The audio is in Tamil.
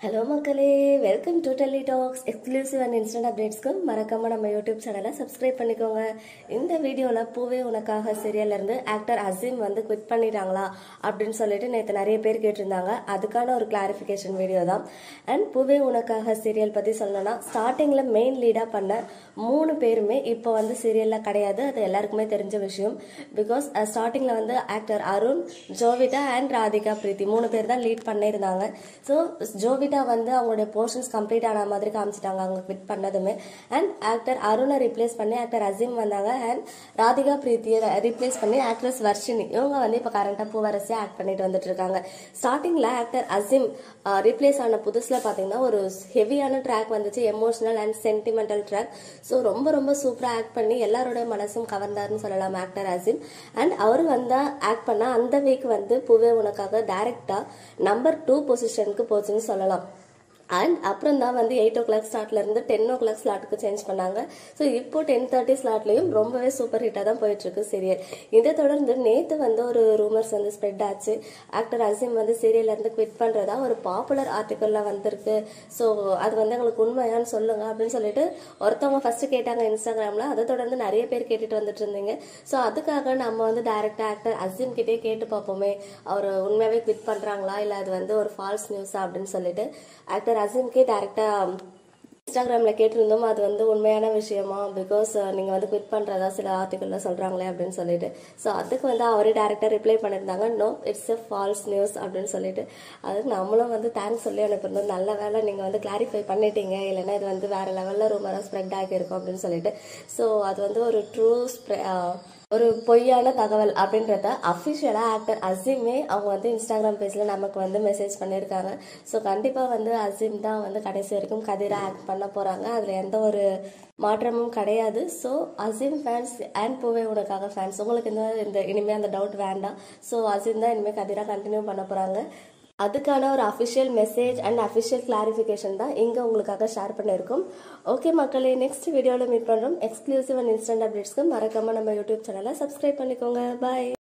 ஹலோ மக்களே welcome to Delhi talks exclusive and instant அப்டேட்ஸ்க்கு மறக்காம நம்ம யூடியூப் சேனலை சப்ஸ்கிரைப் பண்ணிக்கோங்க இந்த வீடியோவில் பூவே உனக்காக சீரியல்ல இருந்து ஆக்டர் அசீம் வந்து குவிட் பண்ணிட்டாங்களா அப்படின்னு சொல்லிட்டு நேற்று நிறைய பேர் கேட்டிருந்தாங்க அதுக்கான ஒரு கிளாரிஃபிகேஷன் வீடியோ தான் அண்ட் பூவே உனக்காக சீரியல் பற்றி சொல்லணும்னா ஸ்டார்டிங்கில் மெயின் லீடாக பண்ண மூணு பேருமே இப்போ வந்து சீரியலில் கிடையாது அது எல்லாருக்குமே தெரிஞ்ச விஷயம் பிகாஸ் ஸ்டார்டிங்கில் வந்து ஆக்டர் அருண் ஜோவிதா அண்ட் ராதிகா பிரீத்தி மூணு பேர் தான் லீட் பண்ணியிருந்தாங்க ஸோ ஜோவிதா வந்து அவங்களுடைய போர்ஷன்ஸ் கம்ப்ளீட் ஆன மாதிரி காமிச்சிட்டாங்க அவங்க குவிட் பண்ணதுமே அண்ட் ஆக்டர் அருணை ரிப்ளேஸ் பண்ணி ஆக்டர் அசீம் வந்தாங்க அண்ட் ராதிகா பிரீத்தியை ரிப்ளேஸ் பண்ணி ஆக்ட்ரஸ் வர்ஷினி இவங்க வந்து இப்போ கரண்டாக பூவரசியாக ஆக்ட் பண்ணிட்டு வந்துட்டு இருக்காங்க ஸ்டார்டிங்கில் ஆக்டர் அசீம் ரிப்ளேஸ் ஆன புதுசில் பார்த்தீங்கன்னா ஒரு ஹெவியான ட்ராக் வந்துச்சு emotional and sentimental track so ரொம்ப ரொம்ப சூப்பராக ஆக்ட் பண்ணி எல்லாரோட மனசும் கவர்ந்தாருன்னு சொல்லலாம் ஆக்டர் அசீம் அண்ட் அவர் வந்தா ஆக்ட் பண்ண அந்த வீக் வந்து பூவே உனக்காக டைரக்டா நம்பர் டூ பொசிஷனுக்கு போச்சுன்னு சொல்லலாம் அண்ட் அப்புறம் தான் வந்து எயிட் ஓ கிளாக் ஸ்லாட்ல இருந்து டென் ஓ கிளாக் ஸ்லாட்டுக்கு சேஞ்ச் பண்ணாங்க ஸோ இப்போ டென் தேர்ட்டி ஸ்லாட்லையும் ரொம்பவே சூப்பர் ஹிட்டாக தான் போயிட்டு இருக்கு சீரியல் இதை தொடர்ந்து நேற்று வந்து ஒரு ரூமர்ஸ் வந்து ஸ்ப்ரெட் ஆச்சு ஆக்டர் அசீம் வந்து சீரியல்ல இருந்து குவிட் பண்றதா ஒரு பாப்புலர் ஆர்டிக்கல்ல வந்திருக்கு ஸோ அது வந்து எங்களுக்கு உண்மையான்னு சொல்லுங்க அப்படின்னு சொல்லிட்டு ஒருத்தவங்க ஃபர்ஸ்ட் கேட்டாங்க இன்ஸ்டாகிராம்ல அதை தொடர்ந்து நிறைய பேர் கேட்டுட்டு வந்துட்டு இருந்தீங்க ஸோ அதுக்காக நம்ம வந்து டைரக்டா ஆக்டர் அசீம் கிட்டே கேட்டு பார்ப்போமே அவர் உண்மையாவே குவிட் பண்றாங்களா இல்லை அது வந்து ஒரு ஃபால்ஸ் நியூஸா அப்படின்னு சொல்லிட்டு ஆக்டர் அசீம்கே டைரக்டா இன்ஸ்டாகிராமில் கேட்டிருந்தோம் அது வந்து உண்மையான விஷயமா பிகாஸ் நீங்கள் வந்து குவிட் பண்ணுறதா சில ஆர்டிக்கலில் சொல்கிறாங்களே அப்படின்னு சொல்லிட்டு ஸோ அதுக்கு வந்து அவரே டேரெக்டாக ரிப்ளை பண்ணியிருந்தாங்க no it's a false news அப்படின்னு சொல்லிட்டு அதுக்கு நம்மளும் வந்து தேங்க்ஸ் சொல்லி அனுப்பியிருந்தோம் நல்ல வேலை நீங்கள் வந்து கிளாரிஃபை பண்ணிட்டீங்க இல்லைன்னா இது வந்து வேறு லெவலில் ரூமராக ஸ்ப்ரெட் ஆகியிருக்கும் அப்படின்னு சொல்லிட்டு ஸோ அது வந்து ஒரு ட்ரூ ஒரு பொய்யான தகவல் அப்படின்றத அஃபிஷியலாக ஆக்டர் அசீமே அவங்க வந்து இன்ஸ்டாகிராம் பேஜில் நமக்கு வந்து மெசேஜ் பண்ணியிருக்காங்க ஸோ கண்டிப்பாக வந்து அசீம் தான் வந்து கடைசி வரைக்கும் கதிரா ஆக்ட் பண்ண போகிறாங்க அதில் எந்த ஒரு மாற்றமும் கிடையாது ஸோ அசீம் ஃபேன்ஸ் அண்ட் பூவே உனக்காக ஃபேன்ஸ் உங்களுக்கு இந்த இந்த இனிமேல் அந்த டவுட் வேண்டாம் ஸோ அசீம் தான் இனிமேல் கதிரா கண்டினியூ பண்ண போகிறாங்க அதுக்கான ஒரு official message and official clarification தான் இங்கே உங்களுக்காக ஷேர் பண்ணியிருக்கோம் ஓகே மக்களே நெக்ஸ்ட் வீடியோவில் மீட் பண்ணுறோம் எக்ஸ்க்ளூசிவ் அண்ட் இன்ஸ்டன்ட் அப்டேட்ஸ்க்கு மறக்காமல் நம்ம யூடியூப் சேனலை சப்ஸ்கிரைப் பண்ணிக்கோங்க பாய்